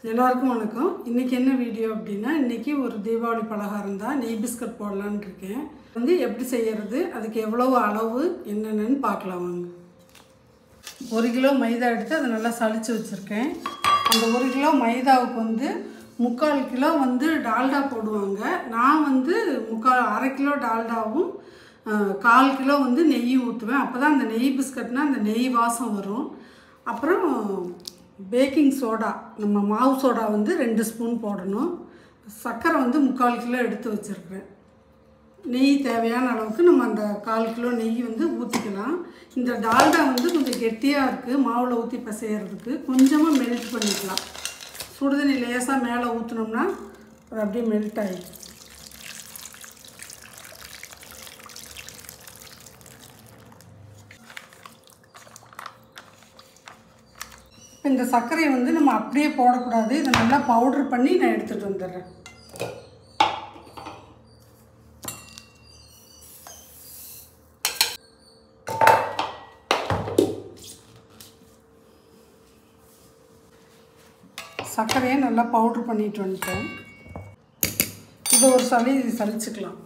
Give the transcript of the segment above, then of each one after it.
எல்லாருக்கும் வணக்கம் இன்றைக்கி என்ன வீடியோ அப்படின்னா இன்றைக்கி ஒரு தீபாவளி பலகாரம் தான் நெய் பிஸ்கட் போடலான்னு இருக்கேன் வந்து எப்படி செய்யறது அதுக்கு எவ்வளவு அளவு என்னென்னு பார்க்கலாம் வாங்க ஒரு கிலோ மைதா எடுத்து அதை நல்லா சலிச்சு வச்சுருக்கேன் அந்த ஒரு கிலோ மைதாவுக்கு வந்து முக்கால் கிலோ வந்து டால்டா போடுவாங்க நான் வந்து முக்கால் அரை கிலோ டால்டாவும் அஹ், கால் கிலோ வந்து நெய் ஊற்றுவேன் அப்போ தான் அந்த நெய் பிஸ்கட்னா அந்த நெய் வாசம் வரும் அப்புறம் பேக்கிங் சோடா நம்ம மாவு சோடா வந்து ரெண்டு ஸ்பூன் போடணும் சர்க்கரை வந்து முக்கால் கிலோ எடுத்து வச்சுருக்கிறேன் நெய் தேவையான அளவுக்கு நம்ம அந்த கால் கிலோ நெய் வந்து ஊற்றிக்கலாம் இந்த டால்டா வந்து கொஞ்சம் கெட்டியாக இருக்குது மாவில் ஊற்றி பிசையறதுக்கு கொஞ்சமாக மெல்ட் பண்ணிக்கலாம் சுடுதண்ணி லேசாக மேலே ஊற்றினோம்னா அது அப்படியே மெல்ட் ஆகிடும் இப்போ இந்த சர்க்கரையை வந்து நம்ம அப்படியே போடக்கூடாது இதை நல்லா பவுடர் பண்ணி நான் எடுத்துகிட்டு வந்துடுறேன் சர்க்கரையை நல்லா பவுட்ரு பண்ணிட்டு வந்துட்டேன் இதை ஒரு சளி சலிச்சுக்கலாம்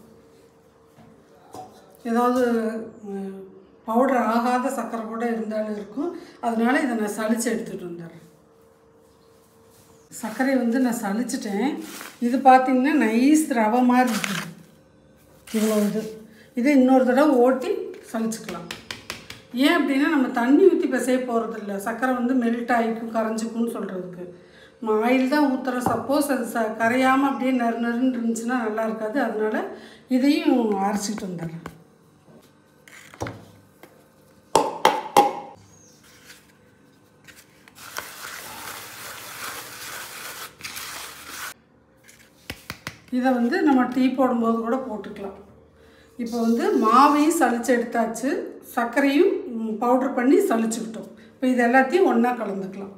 ஏதாவது பவுடர் ஆகாத சர்க்கரை கூட இருந்தாலும் இருக்கும் அதனால இதை நான் சலிச்சு எடுத்துகிட்டு வந்துடுறேன் சர்க்கரையை வந்து நான் சலிச்சிட்டேன் இது பார்த்திங்கன்னா நைஸ் ரவை மாதிரி இருக்குது இவ்வளோ இது இதை இன்னொரு தடவை ஓட்டி சலிச்சுக்கலாம் ஏன் அப்படின்னா நம்ம தண்ணி ஊற்றி பிசைய போகிறதில்ல சர்க்கரை வந்து மெல்ட் ஆகிக்கும் கரைஞ்சிக்கும்னு சொல்கிறதுக்கு நம்ம ஆயில் தான் ஊற்றுறோம் சப்போஸ் அது ச கரையாமல் அப்படியே நறு நறுன்னு இருந்துச்சுன்னா நல்லா இருக்காது அதனால இதையும் அரைச்சிட்டு வந்துடுறேன் இதை வந்து நம்ம டீ போடும்போது கூட போட்டுக்கலாம் இப்போ வந்து மாவையும் சலிச்சு எடுத்தாச்சு சர்க்கரையும் பவுட்ரு பண்ணி சலிச்சுக்கிட்டோம் இப்போ இது எல்லாத்தையும் ஒன்றா கலந்துக்கலாம்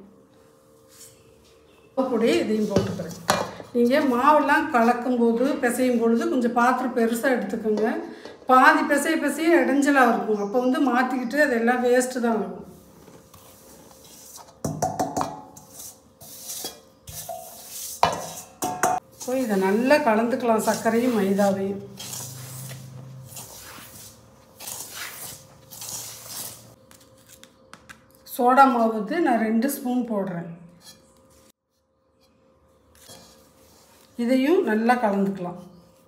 கூடயே இதையும் போட்டுக்கிறேன் நீங்கள் மாவெல்லாம் கலக்கும்போது பிசையும் பொழுது கொஞ்சம் பாத்திரம் பெருசாக எடுத்துக்கோங்க பாதி பிசைய பிசைய இடைஞ்சலாக இருக்கும் அப்போ வந்து மாற்றிக்கிட்டு அதெல்லாம் வேஸ்ட்டு தான் ஆகும் ஸோ இதை நல்லா கலந்துக்கலாம் சர்க்கரையும் மைதாவையும் சோடா மாவு வந்து நான் ரெண்டு ஸ்பூன் போடுறேன் இதையும் நல்லா கலந்துக்கலாம்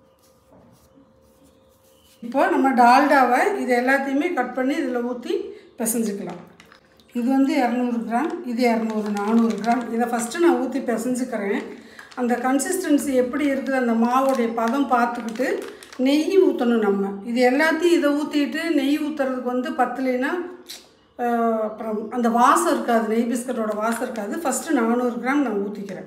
இப்போ நம்ம டால்டாவை இது எல்லாத்தையுமே கட் பண்ணி இதில் ஊற்றி பிசைஞ்சுக்கலாம் இது வந்து இரநூறு கிராம் இது இரநூறு நானூறு கிராம் இதை ஃபஸ்ட்டு நான் ஊற்றி பிசைஞ்சுக்கிறேன் அந்த கன்சிஸ்டன்சி எப்படி இருக்குது அந்த மாவோடைய பதம் பார்த்துக்கிட்டு நெய் ஊற்றணும் நம்ம இது எல்லாத்தையும் இதை ஊற்றிட்டு நெய் ஊற்றுறதுக்கு வந்து பத்தலைன்னா ஆஹ், அப்புறம் அந்த வாசம் இருக்காது நெய் பிஸ்கட்டோட வாசம் இருக்காது ஃபஸ்ட்டு நானூறு கிராம் நான் ஊற்றிக்கிறேன்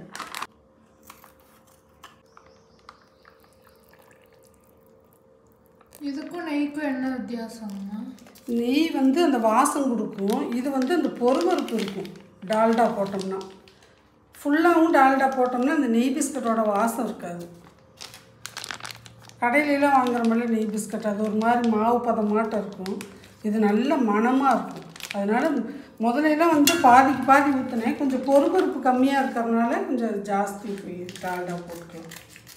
இதுக்கும் நெய்க்கும் என்ன வித்தியாசம்னா நெய் வந்து அந்த வாசம் கொடுக்கும் இது வந்து அந்த பொறுமறுப்பு இருக்கும் டால்டா போட்டோம்னா ஃபுல்லாகவும் டால்டா போட்டோம்னா அந்த நெய் பிஸ்கட்டோட வாசம் இருக்காது கடையிலலாம் வாங்குற மாதிரி நெய் பிஸ்கட் அது ஒரு மாதிரி மாவு பதம் மாட்டம் இருக்கும் இது நல்ல மணமாக இருக்கும் அதனால் முதலையெல்லாம் வந்து பாதிக்கு பாதி ஊற்றினேன் கொஞ்சம் பொறுபருப்பு கம்மியாக இருக்கிறதுனால கொஞ்சம் ஜாஸ்தி போய் டால்டா போட்டுக்கலாம்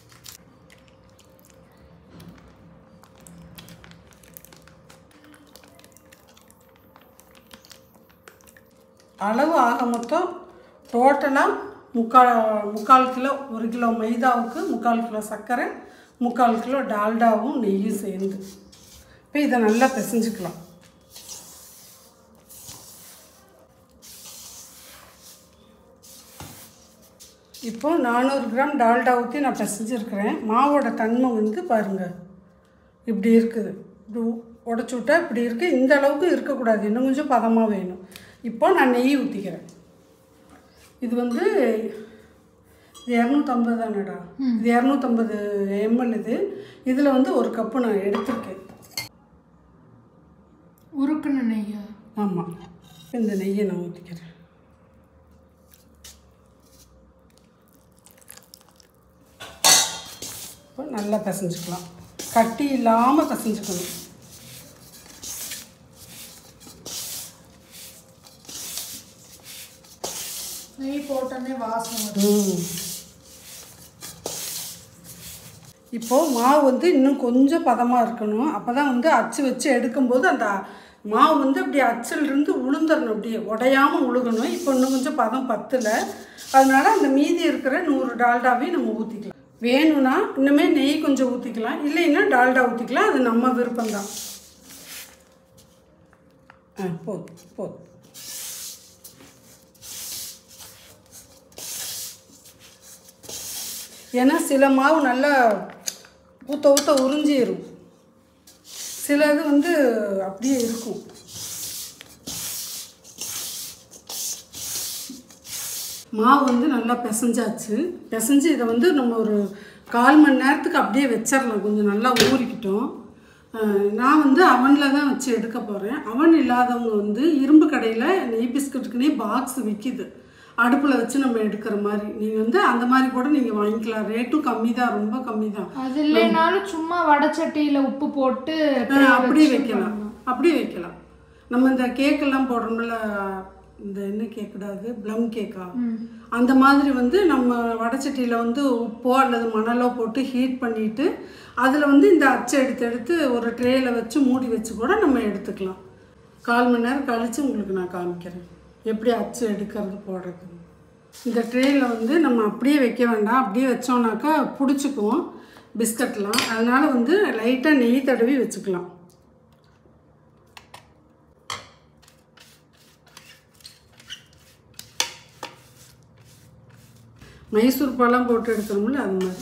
அளவு ஆக மொத்தம் டோட்டலாக முக்கால் முக்கால் கிலோ ஒரு கிலோ மைதாவுக்கு முக்கால் கிலோ சர்க்கரை முக்கால் கிலோ டால்டாவும் நெய்யும் சேர்ந்து இப்போ இதை நல்லா பிசைஞ்சுக்கலாம் இப்போ நானூறு கிராம் டால்டா ஊற்றி நான் பிசைஞ்சிருக்கிறேன் மாவோட தன்மை வந்து பாருங்கள் இப்படி இருக்குது இப்படி உடச்சி விட்டா இப்படி இருக்குது இந்த அளவுக்கு இருக்கக்கூடாது இன்னும் கொஞ்சம் பதமாக வேணும் இப்போ நான் நெய் ஊற்றிக்கிறேன் இது வந்து இது இரநூத்தம்பது தானடா இது இரநூத்தம்பது எம்எல் இது இதில் வந்து ஒரு கப்பு நான் எடுத்திருக்கேன் உருக்குன நெய்யா ஆமாம் இந்த நெய்யை நான் ஊற்றிக்கிறேன் இப்போ நல்லா பிசைஞ்சுக்கலாம் கட்டி இல்லாமல் பிசைஞ்சுக்கணும் நெய் போட்டோன்னே வாசம் வருது இப்போது மாவு வந்து இன்னும் கொஞ்சம் பதமாக இருக்கணும் அப்போ தான் வந்து அச்சு வச்சு எடுக்கும்போது அந்த மாவு வந்து அப்படியே அச்சிலிருந்து உளுந்துடணும் அப்படியே உடையாமல் உழுகணும் இப்போ இன்னும் கொஞ்சம் பதம் பத்தல அதனால அந்த மீதி இருக்கிற நூறு டால்டாவையும் நம்ம ஊற்றிக்கலாம் வேணும்னா இன்னுமே நெய் கொஞ்சம் ஊற்றிக்கலாம் இல்லைன்னா டால்டா ஊற்றிக்கலாம் அது நம்ம விருப்பம்தான் ஆ போதும் போதும் ஏன்னா சில மாவு நல்லா ஊற்ற ஊற்ற உறிஞ்சிடும் சில இது வந்து அப்படியே இருக்கும் மாவு வந்து நல்லா பிசைஞ்சாச்சு பிசைஞ்சு இதை வந்து நம்ம ஒரு கால் மணி நேரத்துக்கு அப்படியே வச்சிடலாம் கொஞ்சம் நல்லா ஊறிக்கிட்டோம் அஹ் நான் வந்து அவனில் தான் வச்சு எடுக்க போகிறேன் அவன் இல்லாதவங்க வந்து இரும்பு கடையில் நெய் பிஸ்கட்டுக்குனே பாக்ஸ் விற்கிது அடுப்பில் வச்சு நம்ம எடுக்கிற மாதிரி நீங்கள் வந்து அந்த மாதிரி கூட நீங்கள் வாங்கிக்கலாம் ரேட்டும் கம்மி தான் ரொம்ப கம்மி தான் அது இல்லைனாலும் சும்மா வடச்சட்டியில உப்பு போட்டு ஆ, அப்படி வைக்கலாம் அப்படி வைக்கலாம் நம்ம இந்த கேக்கெல்லாம் போடுறோம்ல இந்த என்ன கேக்கூடாது ப்ளம் கேக்கா அந்த மாதிரி வந்து நம்ம வடச்சட்டியில் வந்து உப்போ அல்லது மணலோ போட்டு ஹீட் பண்ணிட்டு அதில் வந்து இந்த அச்சை எடுத்து எடுத்து ஒரு ட்ரேயில் வச்சு மூடி வச்சு கூட நம்ம எடுத்துக்கலாம் கால் மணி நேரம் கழித்து உங்களுக்கு நான் காமிக்கிறேன் எப்படி அச்சு எடுக்கிறது போடுறது இந்த ட்ரேயில் வந்து நம்ம அப்படியே வைக்க வேண்டாம் அப்படியே வச்சோம்னாக்கா பிடிச்சிக்கும் பிஸ்கட்லாம் அதனால் வந்து லைட்டாக நெய் தடவி வச்சுக்கலாம் மைசூர் பழம் போட்டு எடுக்கிறோம்ல அது மாதிரி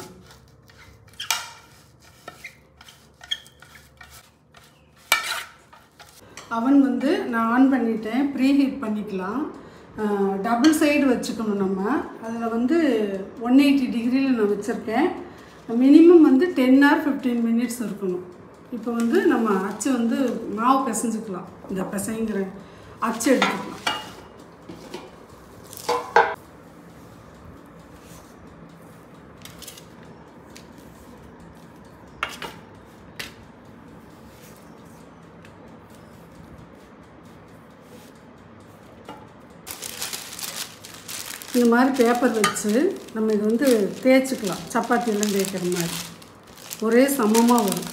அவன் வந்து நான் ஆன் பண்ணிட்டேன் ப்ரீ ஹீட் பண்ணிக்கலாம் டபுள் சைடு வச்சுக்கணும் நம்ம அதில் வந்து ஒன் எயிட்டி டிகிரியில் நான் வச்சுருக்கேன் மினிமம் வந்து டென் ஆர் ஃபிஃப்டீன் மினிட்ஸ் இருக்கணும் இப்போ வந்து நம்ம அச்சு வந்து மாவு பிசைஞ்சுக்கலாம் இந்த பிசைங்கிற அச்சு எடுத்துக்கலாம் இந்த மாதிரி பேப்பர் வச்சு நம்ம இது வந்து தேய்ச்சிக்கலாம் சப்பாத்தியெல்லாம் தேய்க்கிற மாதிரி ஒரே சமமாக வரும்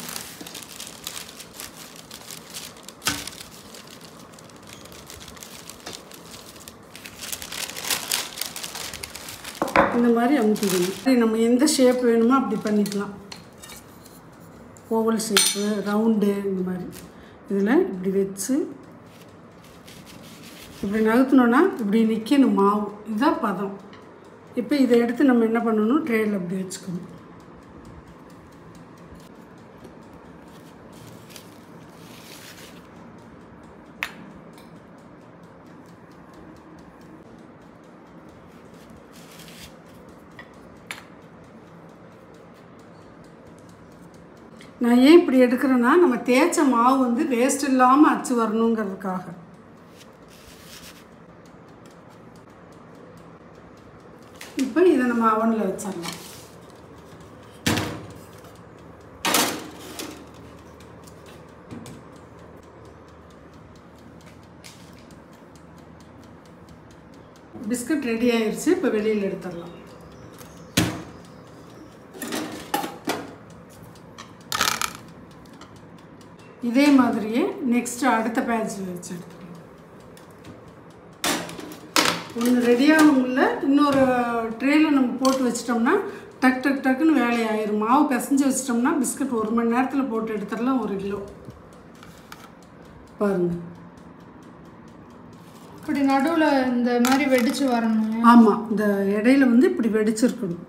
இந்த மாதிரி அமுத்திக்கணும் சரி, நம்ம எந்த ஷேப் வேணுமோ அப்படி பண்ணிக்கலாம் ஓவல் ஷேப்பு ரவுண்டு இந்த மாதிரி இதில் இப்படி வச்சு இப்படி நகர்த்தினோன்னா இப்படி நிற்கணும் மாவு இதுதான் பதம் இப்போ இதை எடுத்து நம்ம என்ன பண்ணணும் ட்ரேயில் அப்படி வச்சுக்கணும் நான் ஏன் இப்படி எடுக்கிறேன்னா நம்ம தேய்ச்ச மாவு வந்து வேஸ்ட் இல்லாமல் அச்சு வரணுங்கிறதுக்காக இப்போ இதை நம்ம அவனில் வச்சிடலாம் பிஸ்கட் ரெடி ஆயிருச்சு இப்போ வெளியில் எடுத்துடலாம் இதே மாதிரியே நெக்ஸ்ட் அடுத்த பேட்ச் வச்சு எடுத்துக்கலாம் ஒன்று ரெடியாகும்ல இன்னொரு ட்ரேயில் நம்ம போட்டு வச்சிட்டோம்னா டக் டக் டக்குன்னு வேலையாயிரும் மாவு பிசைஞ்சு வச்சிட்டோம்னா பிஸ்கட் ஒரு மணி நேரத்தில் போட்டு எடுத்துடலாம் ஒரு கிலோ பாருங்கள் இப்படி நடுவுல இந்த மாதிரி வெடிச்சு வரணும் ஆமாம் இந்த இடையில வந்து இப்படி வெடிச்சிருக்கணும்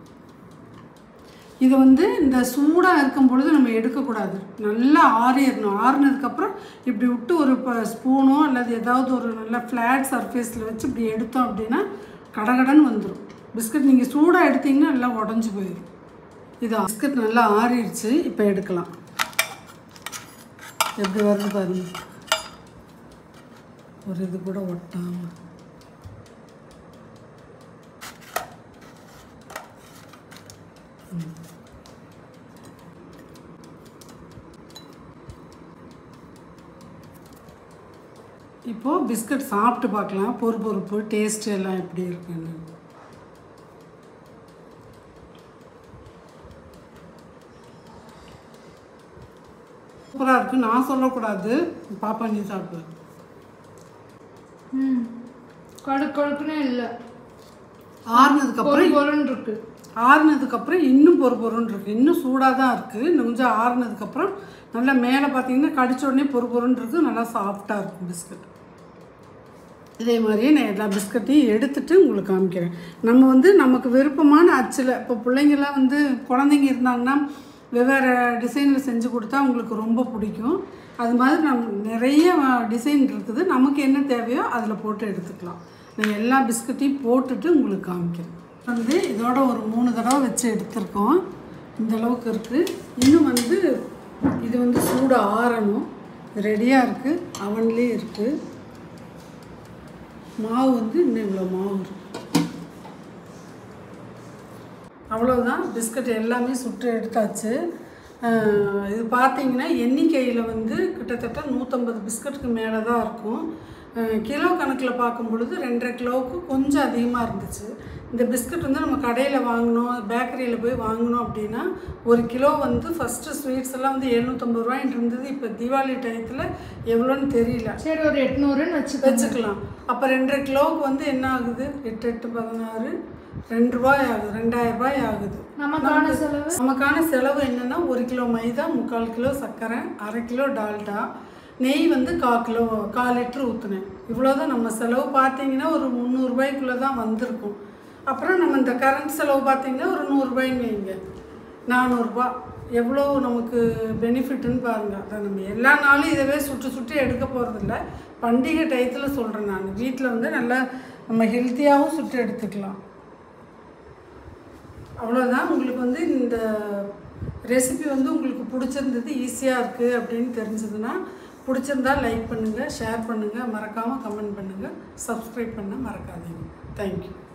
இது வந்து இந்த சூடாக இருக்கும் பொழுது நம்ம எடுக்கக்கூடாது நல்லா ஆறிடணும் ஆறுனதுக்கப்புறம் இப்படி விட்டு ஒரு இப்போ ஸ்பூனோ அல்லது ஏதாவது ஒரு நல்ல ஃப்ளாட் சர்ஃபேஸில் வச்சு இப்படி எடுத்தோம் அப்படின்னா கடகடன்னு வந்துடும் பிஸ்கட் நீங்கள் சூடாக எடுத்தீங்கன்னா நல்லா உடஞ்சி போயிடும் இது பிஸ்கட் நல்லா ஆறிடுச்சு இப்போ எடுக்கலாம் எப்படி வருது பாருங்க ஒரு இது கூட ஒட்டாமல் இப்போது பிஸ்கட் சாப்பிட்டு பார்க்கலாம் பொறு பொறுப்பு டேஸ்ட் எல்லாம் எப்படி இருக்குன்னு சூப்பராக இருக்குது நான் சொல்லக்கூடாது பாப்பா நீ சாப்பிடு ம் கடுக்கு கடுக்குனே இல்லை ஆறுனதுக்கப்புறம் பொறு பொருன்னு இருக்கு ஆறுனதுக்கப்புறம் இன்னும் பொறு பொருன்னு இருக்குது இன்னும் சூடாக தான் இருக்குது இன்னும் கொஞ்சம் ஆறுனதுக்கப்புறம் நல்லா மேலே பார்த்தீங்கன்னா கடிச்ச உடனே பொறு பொருன்னு இருக்குது நல்லா சாஃப்டாக இருக்கும் பிஸ்கட் இதே மாதிரியே நான் எல்லா பிஸ்கட்டையும் எடுத்துட்டு உங்களுக்கு காமிக்கிறேன் நம்ம வந்து நமக்கு விருப்பமான அச்சில் இப்போ பிள்ளைங்கள்லாம் வந்து குழந்தைங்க இருந்தாங்கன்னா வெவ்வேறு டிசைனில் செஞ்சு கொடுத்தா அவங்களுக்கு ரொம்ப பிடிக்கும் அது மாதிரி நம் நிறைய டிசைன் இருக்குது நமக்கு என்ன தேவையோ அதில் போட்டு எடுத்துக்கலாம் நான் எல்லா பிஸ்கட்டையும் போட்டுட்டு உங்களுக்கு காமிக்கிறேன் வந்து இதோட ஒரு மூணு தடவை வச்சு எடுத்திருக்கோம் இந்த அளவுக்கு இருக்குது இன்னும் வந்து இது வந்து சூடு ஆறணும் ரெடியாக இருக்குது அவன்லேயே இருக்குது மாவு வந்து இன்னும் இவ்வளோ மாவு இருக்கு அவ்வளோதான் பிஸ்கட் எல்லாமே சுட்டு எடுத்தாச்சு அஹ் இது பார்த்தீங்கன்னா எண்ணிக்கையில் வந்து கிட்டத்தட்ட நூற்றம்பது பிஸ்கட்டுக்கு மேலே தான் இருக்கும் அஹ் கிலோ கணக்கில் பார்க்கும் பொழுது ரெண்டரை கிலோவுக்கு கொஞ்சம் அதிகமாக இருந்துச்சு இந்த பிஸ்கட் வந்து நம்ம கடையில் வாங்கினோம் பேக்கரியில் போய் வாங்கினோம் அப்படின்னா ஒரு கிலோ வந்து ஃபஸ்ட்டு ஸ்வீட்ஸ் எல்லாம் வந்து எழுநூற்றம்பது ரூபாயின்னு இருந்தது இப்போ தீபாவளி டயத்தில் எவ்வளோன்னு தெரியல சரி ஒரு எட்நூறுன்னு வச்சுக்கோ வச்சுக்கலாம் அப்போ ரெண்டரை கிலோவுக்கு வந்து என்ன ஆகுது எட்டு எட்டு பதினாறு ரெண்டு ரூபாய் ஆகுது ரெண்டாயிரம் ரூபாய் ஆகுது நமக்கான செலவு நமக்கான செலவு என்னென்னா ஒரு கிலோ மைதா முக்கால் கிலோ சர்க்கரை அரை கிலோ டால்டா நெய் வந்து கால் கிலோ கால் லிட்ரு ஊற்றுனேன் இவ்வளோதான் நம்ம செலவு பார்த்தீங்கன்னா ஒரு முந்நூறுபாய்க்குள்ளே தான் வந்திருக்கும் அப்புறம் நம்ம இந்த கரண்ட் செலவு பார்த்தீங்கன்னா ஒரு நூறுரூபாய்ன்னு வைங்க நானூறுரூபா எவ்வளோ நமக்கு பெனிஃபிட்டுன்னு பாருங்கள் அதை நம்ம எல்லா நாளும் இதவே சுட்டு சுட்டு எடுக்க போகிறதில்ல பண்டிகை டயத்தில் சொல்கிறேன் நான் வீட்டில் வந்து நல்லா நம்ம ஹெல்த்தியாகவும் சுட்டு எடுத்துக்கலாம் அவ்வளோதான் உங்களுக்கு வந்து இந்த ரெசிபி வந்து உங்களுக்கு பிடிச்சிருந்தது ஈஸியாக இருக்குது அப்படின்னு தெரிஞ்சதுன்னா பிடிச்சிருந்தா லைக் பண்ணுங்கள் ஷேர் பண்ணுங்கள் மறக்காமல் கமெண்ட் பண்ணுங்கள் சப்ஸ்கிரைப் பண்ண மறக்காதீங்க தேங்க்யூ